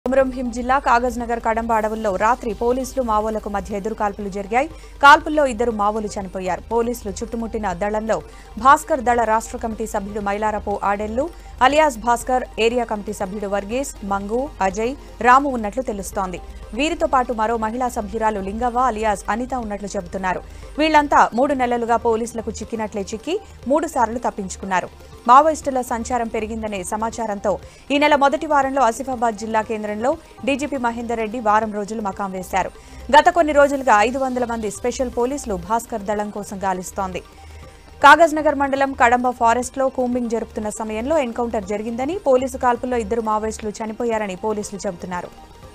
కొమరంభీం జిల్లా కాగజ్ నగర్ కడంబ అడవుల్లో రాత్రి పోలీసులు మావోలకు మధ్య ఎదురు కాల్పులు జరిగాయి కాల్పుల్లో ఇద్దరు మావోలు చనిపోయారు పోలీసులు చుట్టుముట్టిన దళంలో భాస్కర్ దళ రాష్ట్ర కమిటీ సభ్యుడు Mailarapu Adellu alias Bhaskar area committee సభ్యుడు వర్గీస్ మంగు అజయ్ రాము ఉన్నట్లు తెలుస్తోంది వీరితో పాటు మరో మహిళా సభ్యురాలు లింగవ్వ అలియాస్ అనిత ఉన్నట్లు చెబుతున్నారు వీళ్లంతా మూడు నెలలుగా పోలీసులకు చిక్కినట్లే చిక్కి మూడు సార్లు తప్పించుకున్నారు మావోయిస్టుల సంచారం పెరిగిందనే సమాచారంతో ఈ నెల మొదటి వారంలో ఆసిఫాబాద్ జిల్లా కేంద్రంలో డీజీపీ మహేందర్ రెడ్డి వారం రోజులు మకాం వేశారు గత కొన్ని రోజులుగా ఐదు వందల మంది స్పెషల్ పోలీసులు భాస్కర్ దళం కోసం గాలిస్తోంది కాగజ్ నగర్ మండలం కడంబ ఫారెస్ట్ లో కూంబింగ్ జరుపుతున్న సమయంలో ఎన్కౌంటర్ జరిగిందని పోలీసు కాల్పుల్లో ఇద్దరు మావోయిస్టులు చనిపోయారని పోలీసులు చెబుతున్నారు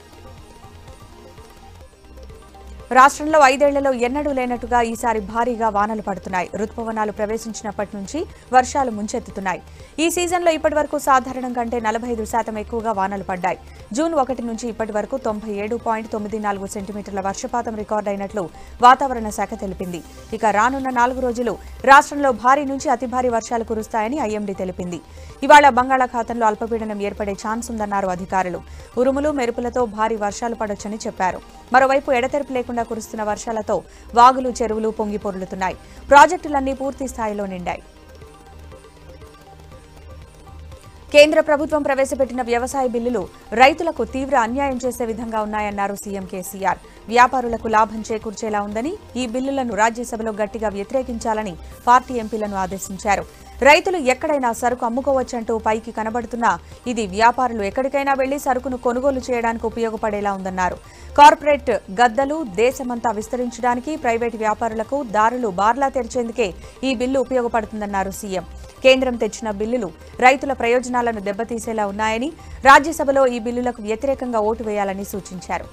రాష్ట్రంలో ఐదేళ్లలో ఎన్నడూ లేనట్టుగా ఈసారి భారీగా వానలు పడుతున్నాయి రుతుపవనాలు ప్రవేశించినప్పటి నుంచి వర్షాలు ముంచెత్తుతున్నాయి ఈ సీజన్లో ఇప్పటి వరకు సాధారణం కంటే నలభై ఐదు శాతం ఎక్కువగా వానలు పడ్డాయి జూన్ ఒకటి నుంచి ఇప్పటి వరకు తొంభై ఏడు పాయింట్ తొమ్మిది నాలుగు సెంటీమీటర్ల వర్షపాతం రికార్డైనట్లు వాతావరణ శాఖ తెలిపింది ఇక రానున్న నాలుగు రోజులు రాష్ట్రంలో భారీ నుంచి అతి భారీ వర్షాలు కురుస్తాయని ఐఎండీ తెలిపింది ఇవాళ బంగాళాఖాతంలో అల్పపీడనం ఏర్పడే ఛాన్స్ ఉందన్నారు అధికారులు ఉరుములు మెరుపులతో భారీ వర్షాలు పడొచ్చని చెప్పారు మరోవైపు ఎడతెరిపి లేకుండా కురుస్తున్న వర్షాలతో వాగులు చెరువులు పొంగి పొర్లుతున్నాయి ప్రాజెక్టులన్నీ పూర్తి స్థాయిలో నిండాయి కేంద్ర ప్రభుత్వం ప్రవేశపెట్టిన వ్యవసాయ బిల్లులు రైతులకు తీవ్ర అన్యాయం చేసే విధంగా ఉన్నాయన్నారు సీఎం కేసీఆర్ వ్యాపారులకు లాభం చేకూర్చేలా ఉందని ఈ బిల్లులను రాజ్యసభలో గట్టిగా వ్యతిరేకించాలని పార్టీ ఎంపీలను ఆదేశించారు రైతులు ఎక్కడైనా సరుకు అమ్ముకోవచ్చంటూ పైకి కనబడుతున్నా ఇది వ్యాపారులు ఎక్కడికైనా వెళ్లి సరుకును కొనుగోలు చేయడానికి ఉపయోగపడేలా ఉందన్నారు కార్పొరేట్ గద్దలు దేశమంతా విస్తరించడానికి ప్రైవేటు వ్యాపారులకు దారులు బార్లా తెరిచేందుకే ఈ బిల్లు ఉపయోగపడుతుందన్నారు సీఎం కేంద్రం తెచ్చిన బిల్లులు రైతుల ప్రయోజనాలను దెబ్బతీసేలా ఉన్నాయని రాజ్యసభలో ఈ బిల్లులకు వ్యతిరేకంగా ఓటు వేయాలని సూచించారు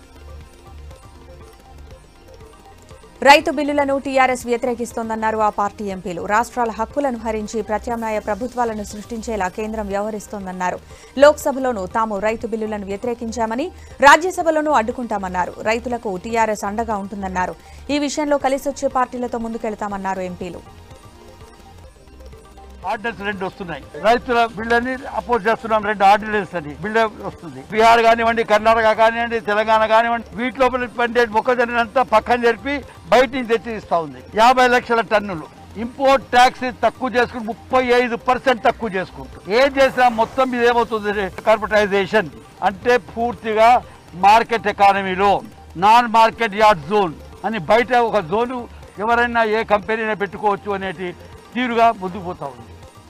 రైతు బిల్లులను టీఆర్ఎస్ వ్యతిరేకిస్తోందన్నారు ఆ పార్టీ ఎంపీలు రాష్ట్రాల హక్కులను హరించి ప్రత్యామ్నాయ ప్రభుత్వాలను సృష్టించేలా కేంద్రం వ్యవహరిస్తోందన్నారు లోక్సభలోనూ తాము రైతు బిల్లులను వ్యతిరేకించామని రాజ్యసభలోనూ అడ్డుకుంటామన్నారు రైతులకు టీఆర్ఎస్ అండగా ఉంటుందన్నారు ఈ విషయంలో కలిసొచ్చే పార్టీలతో ముందుకెళ్తామన్నారు ఎంపీలు ఆర్డినెన్స్ రెండు వస్తున్నాయి రైతుల బిల్లుని అపోజ్ చేస్తున్నాం రెండు ఆర్డినెన్స్ అని బిల్లు వస్తుంది బీహార్ కానివ్వండి కర్ణాటక కానివ్వండి తెలంగాణ కానివ్వండి వీటి లోపల పండే మొక్కజొన్న అంతా పక్కన జరిపి బయట నుంచి తెచ్చి ఇస్తా ఉంది యాభై లక్షల టన్నులు ఇంపోర్ట్ ట్యాక్స్ తక్కువ చేసుకుని ముప్పై ఐదు పర్సెంట్ తక్కువ చేసుకుంటారు ఏం చేసినా మొత్తం మీద ఏమవుతుంది కార్పొరేటైజేషన్ అంటే పూర్తిగా మార్కెట్ ఎకానమీలో నాన్ మార్కెట్ యార్డ్ జోన్ అని బయట ఒక జోను ఎవరైనా ఏ కంపెనీ పెట్టుకోవచ్చు అనేటి తీరుగా ముందుకు పోతా ఉంది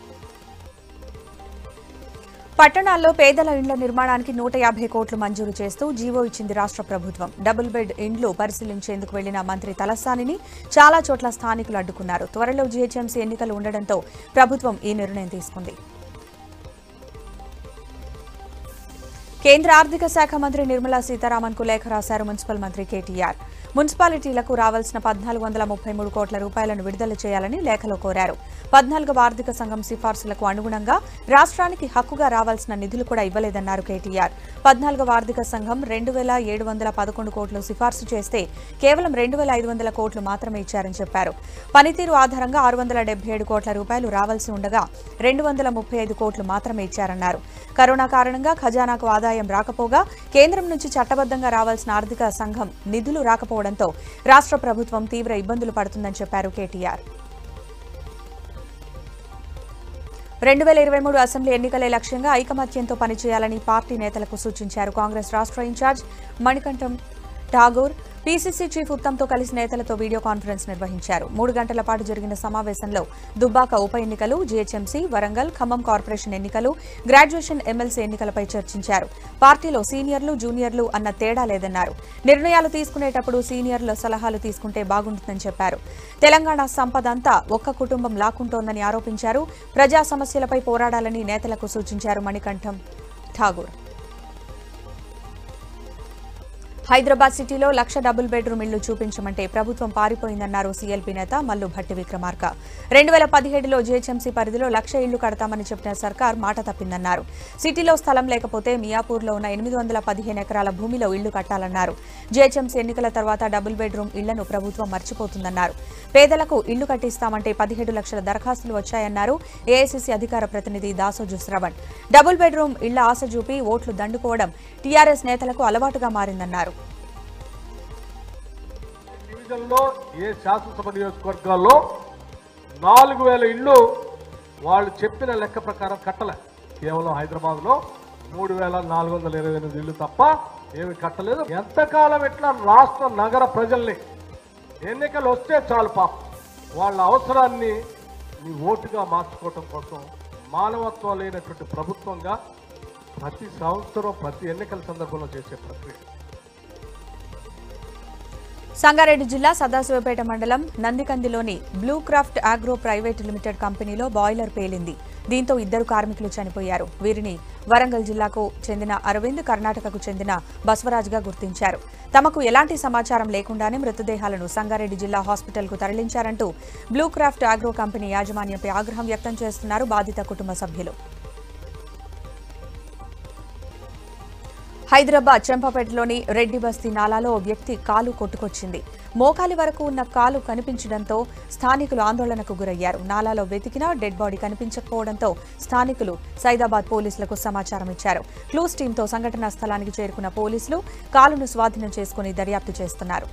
పట్టణాల్లో పేదల ఇండ్ల నిర్మాణానికి నూట యాభై కోట్లు మంజూరు చేస్తూ జీవో ఇచ్చింది రాష్ట్ర ప్రభుత్వం డబుల్ బెడ్ ఇండ్లు పరిశీలించేందుకు వెళ్లిన మంత్రి తలసానిని చాలా చోట్ల స్థానికులు అడ్డుకున్నారు త్వరలో జీహెచ్ఎంసీ ఎన్నికలు ఉండడంతో ప్రభుత్వం ఈ నిర్ణయం తీసుకుంది కేంద్ర ఆర్థిక శాఖ మంత్రి నిర్మలా సీతారామన్ కు లేఖ రాశారు మున్సిపల్ మంత్రి కేటీఆర్ మున్సిపాలిటీలకు రావాల్సిన పద్నాలుగు వందల ముప్పై మూడు కోట్ల రూపాయలను విడుదల చేయాలని లేఖలో కోరారు పద్నాలుగవ ఆర్థిక సంఘం సిఫార్సులకు అనుగుణంగా రాష్ట్రానికి హక్కుగా రావాల్సిన నిధులు కూడా ఇవ్వలేదన్నారు కేటీఆర్ పద్నాలుగవ ఆర్థిక సంఘం రెండు వేల ఏడు వందల పదకొండు కోట్లు సిఫార్సు చేస్తే కేవలం రెండు వేల ఐదు వందల కోట్లు మాత్రమే ఇచ్చారని చెప్పారు పనితీరు ఆధారంగా ఆరు వందల డెబ్బై ఏడు కోట్ల రూపాయలు రావాల్సి ఉండగా రెండు వందల ముప్పై ఐదు కోట్లు మాత్రమే ఇచ్చారన్నారు కరోనా కారణంగా ఖజానాకు ఆదాయం రాకపోగా కేంద్రం నుంచి చట్టబద్ధంగా రావాల్సిన ఆర్థిక సంఘం నిధులు రాకపోవడంతో రాష్ట్ర ప్రభుత్వం తీవ్ర ఇబ్బందులు పడుతుందని చెప్పారు కేటీఆర్ రెండు వేల ఇరవై మూడు అసెంబ్లీ ఎన్నికలే లక్ష్యంగా ఐకమత్యంతో పనిచేయాలని పార్టీ నేతలకు సూచించారు కాంగ్రెస్ రాష్ట్ర incharge Manickam Tagore PCC chief ఉత్తమ్తో కలిసి నేతలతో వీడియో కాన్ఫరెన్స్ నిర్వహించారు మూడు గంటల పాటు జరిగిన సమావేశంలో దుబ్బాక ఉప ఎన్నికలు జీహెచ్ఎంసీ వరంగల్ ఖమ్మం కార్పొరేషన్ ఎన్నికలు గ్రాడ్యుయేషన్ ఎమ్మెల్సీ ఎన్నికలపై చర్చించారు పార్టీలో సీనియర్లు జూనియర్లు అన్న తేడా లేదన్నారు నిర్ణయాలు తీసుకునేటప్పుడు సీనియర్ల సలహాలు తీసుకుంటే బాగుంటుందని చెప్పారు తెలంగాణ సంపద అంతా ఒక్క కుటుంబం లాక్కుంటోందని ఆరోపించారు ప్రజా సమస్యలపై పోరాడాలని నేతలకు సూచించారు మణికంఠం ఠాగూర్ హైదరాబాద్ సిటీలో లక్ష డబుల్ బెడ్రూమ్ ఇళ్లు చూపించమంటే ప్రభుత్వం పారిపోయిందన్నారు సీఎల్పీ నేత మల్లు భట్టి విక్రమార్క రెండు వేల పదిహేడులో జీహెచ్ఎంసీ పరిధిలో లక్ష ఇళ్లు కడతామని చెప్పిన సర్కార్ మాట తప్పిందన్నారు సిటీలో స్థలం లేకపోతే మియాపూర్లో ఉన్న ఎనిమిది వందల పదిహేను ఎకరాల భూమిలో ఇళ్లు కట్టాలన్నారు జీహెచ్ఎంసీ ఎన్నికల తర్వాత డబుల్ బెడ్రూమ్ ఇళ్లను ప్రభుత్వం మర్చిపోతుందన్నారు పేదలకు ఇళ్లు కట్టిస్తామంటే పదిహేడు లక్షల దరఖాస్తులు వచ్చాయన్నారు ఏఐసీసీ అధికార ప్రతినిధి దాసోజు శ్రవణ్ డబుల్ బెడ్రూమ్ ఇళ్ల ఆశ చూపి ఓట్లు దండుకోవడం టీఆర్ఎస్ నేతలకు అలవాటుగా మారిందన్నారు డివిజన్లో ఏ శాసనసభ నియోజకవర్గాల్లో నాలుగు వేల ఇళ్ళు వాళ్ళు చెప్పిన లెక్క ప్రకారం కట్టలే కేవలం హైదరాబాద్లో మూడు వేల నాలుగు వందల ఇరవై ఎనిమిది ఇళ్ళు తప్ప ఏమి కట్టలేదు ఎంతకాలం ఎట్లా రాష్ట్ర నగర ప్రజల్ని ఎన్నికలు వస్తే చాలు పాప వాళ్ళ అవసరాన్ని మీ ఓటుగా మార్చుకోవటం కోసం మానవత్వం లేనటువంటి ప్రభుత్వంగా ప్రతి సంవత్సరం ప్రతి ఎన్నికల సందర్భంలో చేసే ప్రక్రియ సంగారెడ్డి జిల్లా సదాశివపేట మండలం నందికందిలోని blue craft agro private limited కంపెనీలో బాయిలర్ పేలింది దీంతో ఇద్దరు కార్మికులు చనిపోయారు వీరిని వరంగల్ జిల్లాకు చెందిన అరవింద్ కర్ణాటకకు చెందిన బస్వరాజ్గా గుర్తించారు తమకు ఎలాంటి సమాచారం లేకుండానే మృతదేహాలను సంగారెడ్డి జిల్లా హాస్పిటల్కు తరలించారంటూ బ్లూ క్రాఫ్ట్ ఆగ్రో కంపెనీ యాజమాన్యంపై ఆగ్రహం వ్యక్తం చేస్తున్నారు బాధిత కుటుంబ సభ్యులు హైదరాబాద్ చెంపపేటలోని రెడ్డి బస్తీ నాలాలో ఓ వ్యక్తి కాలు కొట్టుకొచ్చింది మోకాలి వరకు ఉన్న కాలు కనిపించడంతో స్థానికులు ఆందోళనకు గురయ్యారు నాలాలో వెతికినా డెడ్ బాడీ కనిపించకపోవడంతో స్థానికులు సైదాబాద్ పోలీసులకు సమాచారం ఇచ్చారు క్లూస్ టీంతో సంఘటనా స్థలానికి చేరుకున్న పోలీసులు కాలును స్వాధీనం చేసుకుని దర్యాప్తు చేస్తున్నారు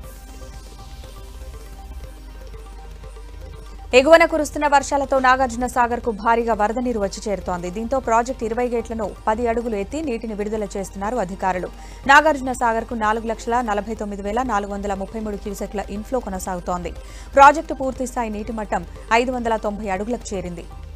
ఎగువన కురుస్తున్న వర్షాలతో నాగార్జున సాగర్ కు భారీగా వరద నీరు వచ్చి చేరుతోంది దీంతో ప్రాజెక్టు ఇరవై గేట్లను పది అడుగులు ఎత్తి నీటిని విడుదల చేస్తున్నారు అధికారులు నాగార్జున సాగర్ కు నాలుగు లక్షల నలభై తొమ్మిది వేల నాలుగు వందల ముప్పై మూడు క్యూసెక్ల ఇన్ఫ్లో కొనసాగుతోంది ప్రాజెక్టు పూర్తిస్థాయి నీటి మట్టం ఐదు వందల తొంభై అడుగులకు చేరింది